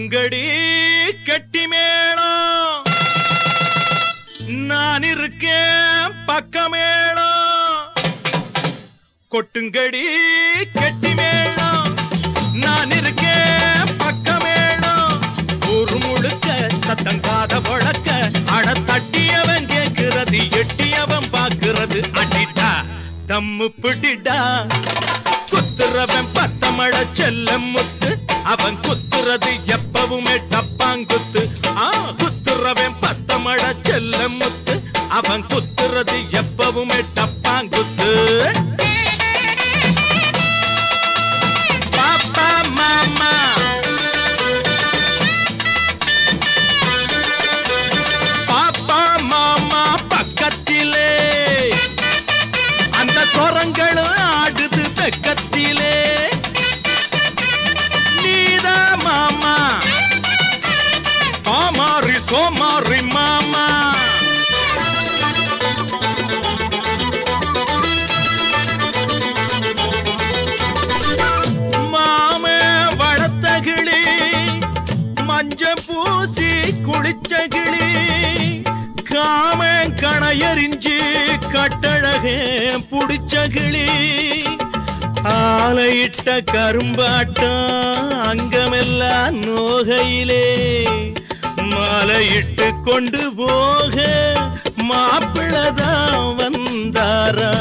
கொட்டுங்கடி கெட்டி மேளம் நான் இருக்கேன் பக்கமேளம் கொட்டுங்கடி கெட்டி மேளம் நான் இருக்கேன் பக்கமேளம் ஒரு முழுக்க சத்தங்காத வழக்க அட தட்டியவன் கேட்கிறது எட்டியவன் பாக்குறது அடிட்டா தம்மு பிடிடா குத்துறவன் பத்தமழ செல்ல முத்து அவன் குத்துறது எப்பவுமே டப்பாங்குத்து ஆ குத்துறவன் பத்தமழ செல்ல முத்து அவன் குத்துறது எப்பவுமே டப்பாங்குத்து பாப்பா மாமா பாப்பா மாமா பக்கத்திலே அந்த குரங்களும் ஆடுது வெக்கத்திலே நீதா மாமா பாமாரி சோமாரி மாமா மாமே வளர்த்தகிளி மஞ்ச பூசி குளிச்சகிளி காமன் கணையறிஞ்சு கட்டழகே புடிச்சகிளி ஆலையிட்ட கரும்பாட்டம் அங்கமெல்லாம் நோகையிலே மாலையிட்டு கொண்டு போக மாப்பிள்ளதான் வந்தாரா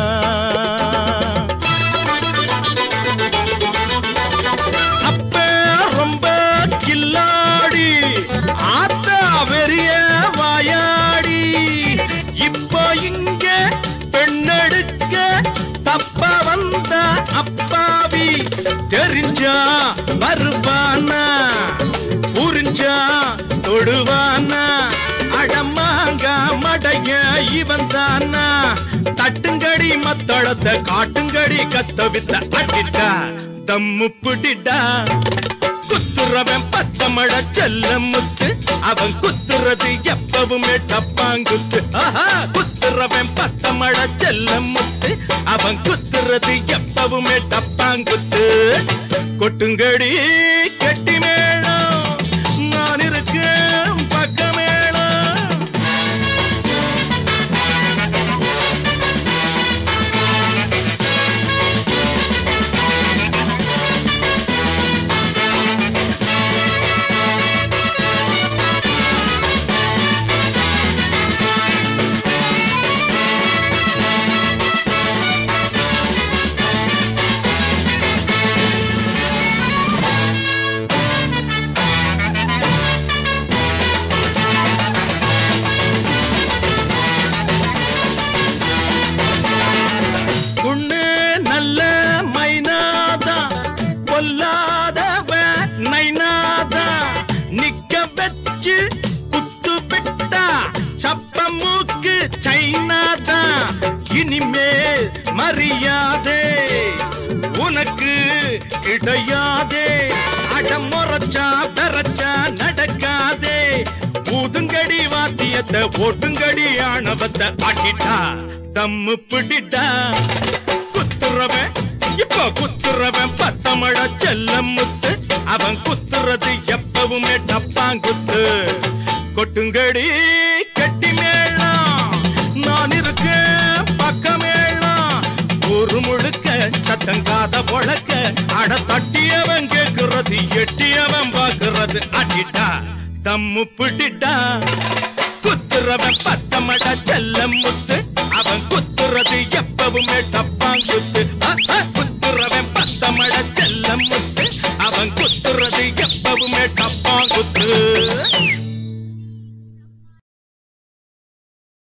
அப்ப ரொம்ப கில்லாடி ஆத்தா வெறிய வாயாடி இப்போ இங்க பெண்ணெடுக்க தப்ப வந்த அப்பாவி தெரிஞ்சா வருவானா புரிஞ்சா தொடுவானா அடமாங்க மடைய இவன் தானா தட்டுங்கடி மத்தளத்தை காட்டுங்கடி கத்த வித்த அடிட்டா தம்மு பிடிடா குத்துறவன் பத்தமழ செல்ல முத்து அவன் குத்துறது எப்பவுமே டப்பாங்குத்து ஆஹா குத்துறவன் பத்தமழ செல்ல முத்து அவன் குத்துறது எப்பவுமே டப்பாங்குத்து கொட்டுங்கடி கெட்டி மேளம் நான் இருக்கேன் பக்கமேளம் பொண்ணு நல்ல மைனாதா பொல்லாதவ நைனாதா நிக்க வச்சு குத்து விட்டா சப்ப மூக்கு சைனாதா இனிமேல் மரியாதே உனக்கு கிடையாதே அடமுறைச்சா பெறச்சா நடக்காதே ஊதுங்கடி வாத்தியத்தை ஓட்டுங்கடி ஆணவத்தை ஆக்கிட்டா தம்மு பிடிட்டா குத்துறவன் இப்ப குத்துறவன் பத்தமழ செல்ல முத்து அவன் குத்துறது எப்பவுமே டப்பாங்குத்து கொட்டுங்கடி கெட்டி மேளம் நான் இருக்கேன் பக்கமேளம் ஒரு முழுக்க சத்தங்காத பொழக்க அட தட்டியவன் கேக்குறது எட்டியவன் பாக்குறது அடிட்டா தம்மு பிடிட்டா குத்துறவன் பத்தமட செல்ல முத்து அவன் குத்துறது எப்பவுமே டப்பாங்குத்து அஹ், அஹ், குத்துறவன் பத்தமட செல்ல முத்து அவன் குத்துறது எப்பவுமே டப்பா